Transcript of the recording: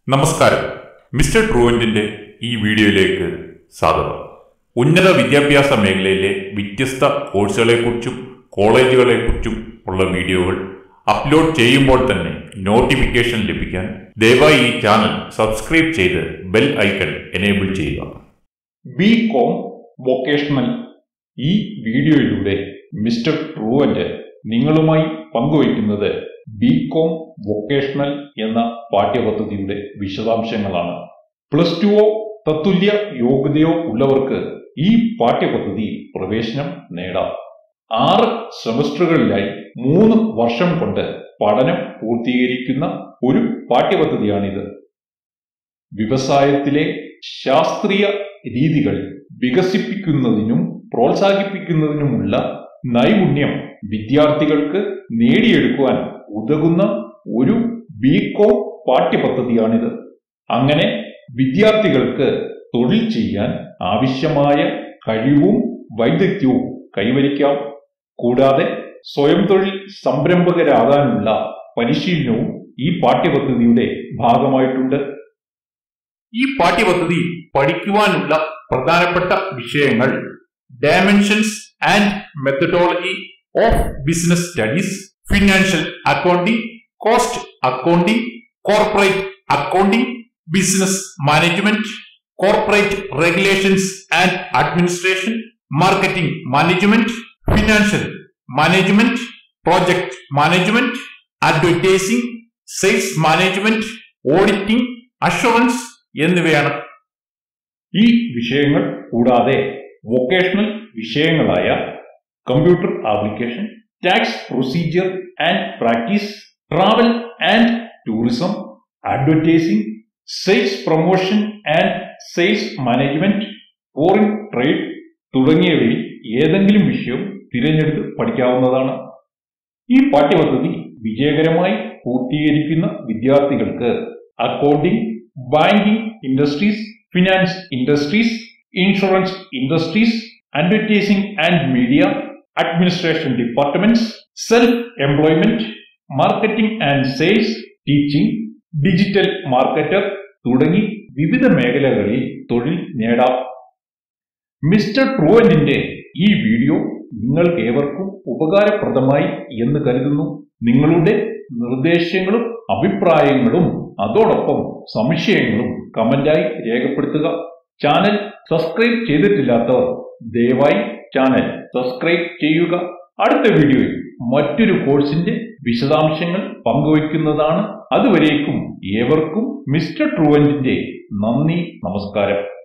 നമസ്കാരം മിസ്റ്റർ ട്രൂവന്റിന്റെ ഈ വീഡിയോയിലേക്ക് സ്വാഗതം ഉന്നത വിദ്യാഭ്യാസ മേഖലയിലെ വ്യത്യസ്ത കോഴ്സുകളെക്കുറിച്ചും കോളേജുകളെക്കുറിച്ചും ഉള്ള വീഡിയോകൾ അപ്ലോഡ് ചെയ്യുമ്പോൾ തന്നെ നോട്ടിഫിക്കേഷൻ ലഭിക്കാൻ ദയവായി ഈ ചാനൽ സബ്സ്ക്രൈബ് ചെയ്ത് ബെൽ ഐക്കൺ എനേബിൾ ചെയ്യുക ബി കോം വൊക്കേഷണൽ ഈ വീഡിയോയിലൂടെ മിസ്റ്റർ ട്രൂവന്റ് നിങ്ങളുമായി പങ്കുവയ്ക്കുന്നത് ബി കോം വൊക്കേഷണൽ എന്ന പാഠ്യപദ്ധതിയുടെ വിശദാംശങ്ങളാണ് പ്ലസ് ടുവോ തത്തുല്യ യോഗ്യതയോ ഉള്ളവർക്ക് ഈ പാഠ്യപദ്ധതിയിൽ പ്രവേശനം നേടാം ആറ് സെമസ്റ്ററുകളിലായി മൂന്ന് വർഷം കൊണ്ട് പഠനം പൂർത്തീകരിക്കുന്ന ഒരു പാഠ്യപദ്ധതിയാണിത് വ്യവസായത്തിലെ ശാസ്ത്രീയ രീതികൾ വികസിപ്പിക്കുന്നതിനും പ്രോത്സാഹിപ്പിക്കുന്നതിനുമുള്ള നൈപുണ്യം വിദ്യാർത്ഥികൾക്ക് നേടിയെടുക്കുവാൻ ഉതകുന്ന ഒരു ബികോം പാഠ്യപദ്ധതിയാണിത് അങ്ങനെ വിദ്യാർത്ഥികൾക്ക് തൊഴിൽ ചെയ്യാൻ ആവശ്യമായ കഴിവും വൈദഗ്ധ്യവും കൈവരിക്കാം കൂടാതെ സ്വയം തൊഴിൽ സംരംഭകരാകാനുള്ള പരിശീലനവും ഈ പാഠ്യപദ്ധതിയുടെ ഭാഗമായിട്ടുണ്ട് ഈ പാഠ്യപദ്ധതി പഠിക്കുവാനുള്ള പ്രധാനപ്പെട്ട വിഷയങ്ങൾ dimensions and methodology of business studies financial accounting cost accounting corporate accounting business management corporate regulations and administration marketing management financial management project management advertising sales management auditing assurance എന്നിവയാണ് ഈ വിഷയങ്ങൾ കൂടാതെ വൊക്കേഷണൽ വിഷയങ്ങളായ computer application tax procedure and practice travel and tourism advertising sales promotion and sales management foreign trade തുടങ്ങിയവയിൽ ഏതെങ്കിലും വിഷയം തിരഞ്ഞെടുത്ത് പഠിക്കാവുന്നതാണ് ഈ പാഠ്യപദ്ധതി വിജയകരമായി പൂർത്തീകരിക്കുന്ന വിദ്യാർത്ഥികൾക്ക് accounting banking industries finance industries insurance industries advertising and media administration departments self employment marketing and sales teaching digital marketer തുടങ്ങി വിവിധ മേഖലകളിൽ തൊഴിൽ നേടാം മിസ്റ്റർ ട്രൂവന്റിന്റെ ഈ വീഡിയോ നിങ്ങൾക്ക് ഏവർക്കും ഉപകാരപ്രദമായി എന്ന് കരുതുന്നു നിങ്ങളുടെ നിർദ്ദേശങ്ങളും അഭിപ്രായങ്ങളും അതോടൊപ്പം സംശയങ്ങളും കമന്റായി രേഖപ്പെടുത്തുക ചാനൽ സബ്സ്ക്രൈബ് ചെയ്തിട്ടില്ലാത്തവർ ദയവായി ചാനൽ സബ്സ്ക്രൈബ് ചെയ്യുക അടുത്ത വീഡിയോയിൽ മറ്റൊരു കോഴ്സിന്റെ വിശദാംശങ്ങൾ പങ്കുവയ്ക്കുന്നതാണ് അതുവരേക്കും ഏവർക്കും മിസ്റ്റർ ട്രൂവന്റിന്റെ നന്ദി നമസ്കാരം